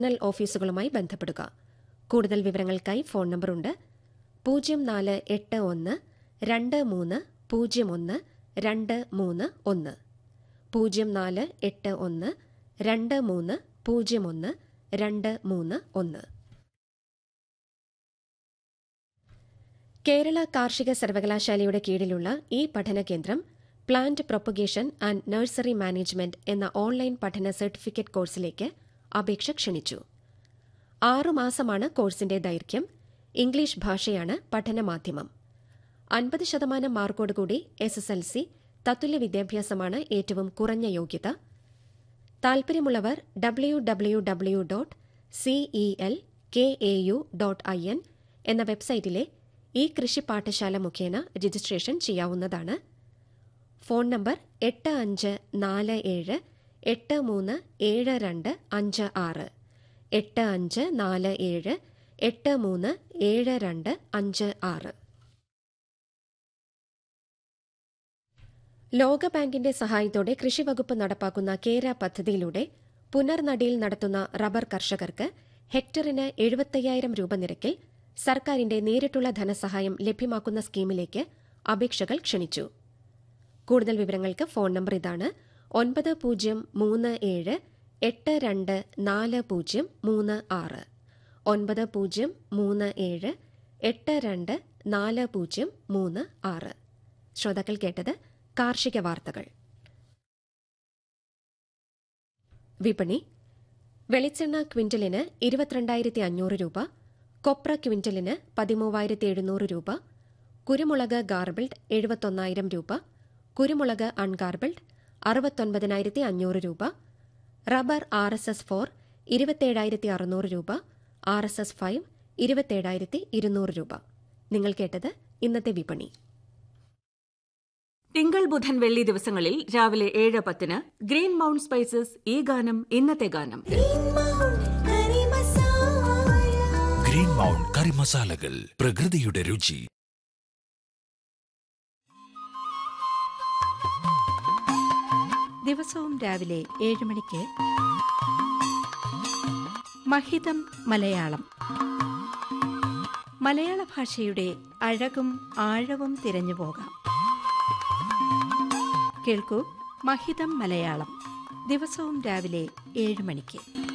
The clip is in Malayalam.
ണൽ ഓഫീസുകളുമായി ബന്ധപ്പെടുക കൂടുതൽ വിവരങ്ങൾക്കായി ഫോൺ നമ്പറുണ്ട് പൂജ്യം നാല് എട്ട് ഒന്ന് രണ്ട് മൂന്ന് പൂജ്യം ഒന്ന് രണ്ട് മൂന്ന് ഒന്ന് പൂജ്യം നാല് എട്ട് ഒന്ന് രണ്ട് മൂന്ന് പൂജ്യം ഒന്ന് രണ്ട് മൂന്ന് ഒന്ന് കേരള കാർഷിക സർവകലാശാലയുടെ കീഴിലുള്ള ഈ പഠന കേന്ദ്രം plant propagation and nursery management എന്ന ഓൺലൈൻ പഠന സർട്ടിഫിക്കറ്റ് കോഴ്സിലേക്ക് അപേക്ഷ ക്ഷണിച്ചു ആറുമാസമാണ് കോഴ്സിന്റെ ദൈർഘ്യം ഇംഗ്ലീഷ് ഭാഷയാണ് പഠനമാധ്യമം അൻപത് ശതമാനം മാർക്കോടുകൂടി എസ് എസ് എൽ സി തത്തുല്യ വിദ്യാഭ്യാസമാണ് ഏറ്റവും കുറഞ്ഞ യോഗ്യത താൽപര്യമുള്ളവർ W W W dot C E L K A U dot I N എന്ന വെബ്സൈറ്റിലെ ഈ കൃഷി പാഠശാല മുഖേന രജിസ്ട്രേഷൻ ചെയ്യാവുന്നതാണ് ഫോൺ നമ്പർ എട്ട് അഞ്ച് നാല് ഏഴ് എട്ട് മൂന്ന് ഏഴ് രണ്ട് അഞ്ച് ആറ് എട്ട് അഞ്ച് നാല് ഏഴ് എട്ട് മൂന്ന് ഏഴ് രണ്ട് അഞ്ച് ആറ് ലോകബാങ്കിന്റെ സഹായത്തോടെ കൃഷിവകുപ്പ് നടപ്പാക്കുന്ന കേര പദ്ധതിയിലൂടെ പുനർനടിയിൽ നടത്തുന്ന റബ്ബർ കർഷകർക്ക് ഹെക്ടറിന് എഴുപത്തയ്യായിരം രൂപ നിരക്കിൽ സർക്കാരിന്റെ നേരിട്ടുള്ള ധനസഹായം ലഭ്യമാക്കുന്ന സ്കീമിലേക്ക് അപേക്ഷകൾ ക്ഷണിച്ചു കൂടുതൽ വിവരങ്ങൾക്ക് ഫോൺ നമ്പർ ഇതാണ് ഒൻപത് പൂജ്യം മൂന്ന് ഏഴ് എട്ട് രണ്ട് നാല് പൂജ്യം മൂന്ന് ആറ് ഒൻപത് പൂജ്യം മൂന്ന് ഏഴ് എട്ട് രണ്ട് നാല് പൂജ്യം മൂന്ന് ആറ് ശ്രോതാക്കൾ കേട്ടത് കാർഷിക വാർത്തകൾ വിപണി വെളിച്ചെണ്ണ ക്വിന്റലിന് ഇരുപത്തിരണ്ടായിരത്തി അഞ്ഞൂറ് രൂപ കൊപ്ര ക്വിന്റലിന് പതിമൂവായിരത്തി എഴുന്നൂറ് രൂപ കുരുമുളക് ഗാർബിൾഡ് എഴുപത്തൊന്നായിരം രൂപ കുരുമുളക് അൺഗാർബിൾഡ് അറുപത്തൊൻപതിനായിരത്തി അഞ്ഞൂറ് രൂപ rubber R S S four ഇരുപത്തേഴായിരത്തി അറുന്നൂറ് രൂപ ആർ എസ് എസ് ഫൈവ് ഇരുപത്തേഴായിരത്തി ഇരുന്നൂറ് രൂപ നിങ്ങൾ കേട്ടത് ഇന്നത്തെ വിപണി തിങ്കൾ ബുധൻ വെള്ളി ദിവസങ്ങളിൽ രാവിലെ ഏഴ് പത്തിന് ഗ്രീൻ മൗണ്ട് സ്പൈസസ് ഈ ഗാനം ഇന്നത്തെ ഗാനം ഗ്രീൻ മൗണ്ട് കറി മസാലകൾ പ്രകൃതിയുടെ രുചി ദിവസവും രാവിലെ ഏഴ് മണിക്ക് മഹിതം മലയാളം മലയാള ഭാഷയുടെ അഴകും ആഴവും തിരഞ്ഞു പോകാം കേൾക്കൂ മഹിതം മലയാളം ദിവസവും രാവിലെ ഏഴ് മണിക്ക്